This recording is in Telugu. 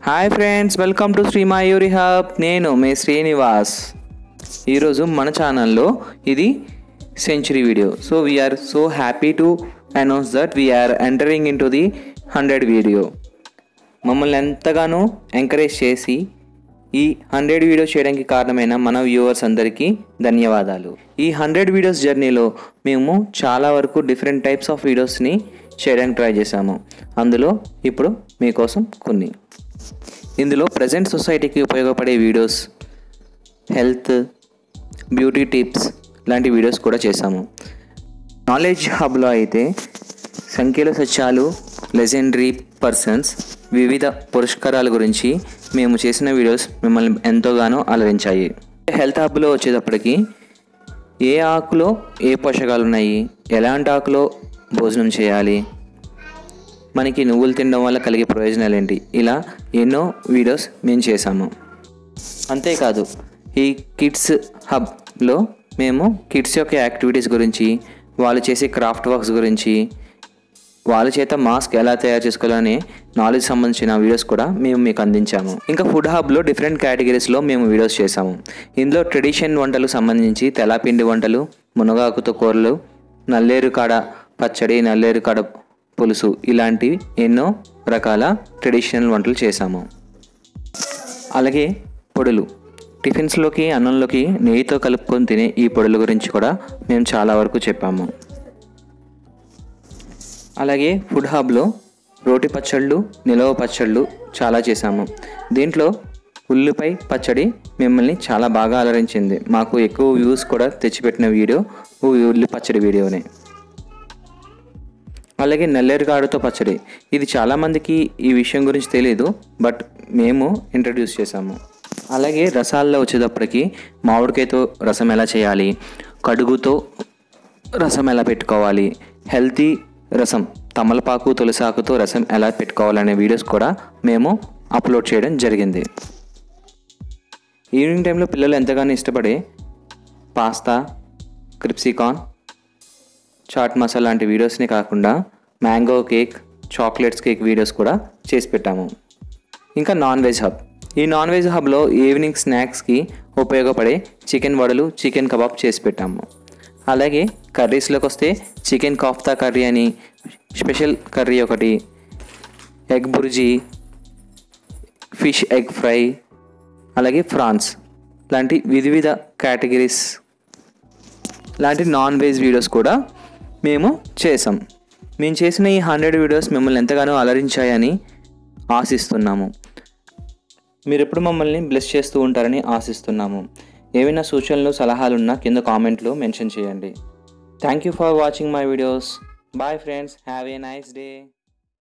hi friends welcome to Sri Mayuri hub నేను మీ శ్రీనివాస్ ఈరోజు మన ఛానల్లో ఇది century video so we are so happy to announce that we are entering in to the hundred video మమ్మల్ని ఎంతగానో ఎంకరేజ్ చేసి ఈ హండ్రెడ్ వీడియోస్ చేయడానికి కారణమైన మన వ్యూవర్స్ అందరికీ ధన్యవాదాలు ఈ హండ్రెడ్ వీడియోస్ జర్నీలో మేము చాలా వరకు డిఫరెంట్ టైప్స్ ఆఫ్ వీడియోస్ని చేయడానికి ట్రై చేశాము అందులో ఇప్పుడు మీకోసం కొన్ని ఇందులో ప్రజెంట్ సొసైటీకి ఉపయోగపడే వీడియోస్ హెల్త్ బ్యూటీ టిప్స్ లాంటి వీడియోస్ కూడా చేశాము నాలెడ్జ్ హబ్లో అయితే సంఖ్యల సత్యాలు లెజెండరీ పర్సన్స్ వివిధ పురస్కారాల గురించి మేము చేసిన వీడియోస్ మిమ్మల్ని ఎంతోగానో అలరించాయి హెల్త్ హబ్లో వచ్చేటప్పటికి ఏ ఆకులో ఏ పోషకాలు ఉన్నాయి ఎలాంటి ఆకులో భోజనం చేయాలి మనకి నువ్వులు తినడం వల్ల కలిగే ప్రయోజనాలు ఏంటి ఇలా ఎన్నో వీడియోస్ మేము చేశాము అంతేకాదు ఈ కిడ్స్ హబ్లో మేము కిడ్స్ యొక్క యాక్టివిటీస్ గురించి వాళ్ళు చేసే క్రాఫ్ట్ వర్క్స్ గురించి వాళ్ళ చేత మాస్క్ ఎలా తయారు చేసుకోవాలనే నాలెడ్జ్ సంబంధించిన వీడియోస్ కూడా మేము మీకు అందించాము ఇంకా ఫుడ్ హబ్లో డిఫరెంట్ కేటగిరీస్లో మేము వీడియోస్ చేసాము ఇందులో ట్రెడిషన్ వంటలకు సంబంధించి తెలాపిండి వంటలు మునగాకుతో కూరలు నల్లేరు కాడ పచ్చడి నల్లేరు కాడ పులుసు ఇలాంటివి ఎన్నో రకాల ట్రెడిషనల్ వంటలు చేశాము అలాగే పొడులు టిఫిన్స్లోకి అన్నంలోకి నెయ్యితో కలుపుకొని తినే ఈ పొడుల గురించి కూడా మేము చాలా వరకు చెప్పాము అలాగే ఫుడ్ హబ్లో రోటి పచ్చళ్ళు నిలవ పచ్చళ్ళు చాలా చేశాము దీంట్లో ఉల్లిపై పచ్చడి మిమ్మల్ని చాలా బాగా అలరించింది మాకు ఎక్కువ వ్యూస్ కూడా తెచ్చిపెట్టిన వీడియో ఈ ఉల్లి పచ్చడి వీడియోనే అలాగే నల్లేరుగాడుతో పచ్చడి ఇది చాలామందికి ఈ విషయం గురించి తెలియదు బట్ మేము ఇంట్రడ్యూస్ చేశాము అలాగే రసాల్లో వచ్చేటప్పటికి మామిడికాయతో రసం ఎలా చేయాలి కడుగుతో రసం ఎలా పెట్టుకోవాలి హెల్తీ రసం తమలపాకు తులసాకుతో రసం ఎలా పెట్టుకోవాలనే వీడియోస్ కూడా మేము అప్లోడ్ చేయడం జరిగింది ఈవినింగ్ టైంలో పిల్లలు ఎంతగానో ఇష్టపడే పాస్తా క్రిప్సికాన్ చాట్ మసాలా లాంటి వీడియోస్ని కాకుండా mango cake chocolates cake videos కూడా చేసి పెట్టాము ఇంకా నాన్ వెజ్ హబ్ ఈ నాన్ వెజ్ హబ్లో ఈవినింగ్ స్నాక్స్కి ఉపయోగపడే చికెన్ వడలు చికెన్ కబాబ్ చేసి పెట్టాము అలాగే కర్రీస్లోకి వస్తే చికెన్ కాఫ్తా కర్రీ అని స్పెషల్ కర్రీ ఒకటి egg bhurji fish egg fry అలాగే ఫ్రాన్స్ లాంటి వివిధ కేటగిరీస్ లాంటి నాన్ వెజ్ వీడియోస్ కూడా మేము చేసాం మేము చేసిన ఈ హండ్రెడ్ వీడియోస్ మిమ్మల్ని ఎంతగానో అలరించాయని ఆశిస్తున్నాము మీరు ఎప్పుడు మమ్మల్ని బ్లెస్ చేస్తూ ఉంటారని ఆశిస్తున్నాము ఏవైనా సూచనలు సలహాలున్నా కింద కామెంట్లో మెన్షన్ చేయండి thank you for watching my videos bye friends have a nice day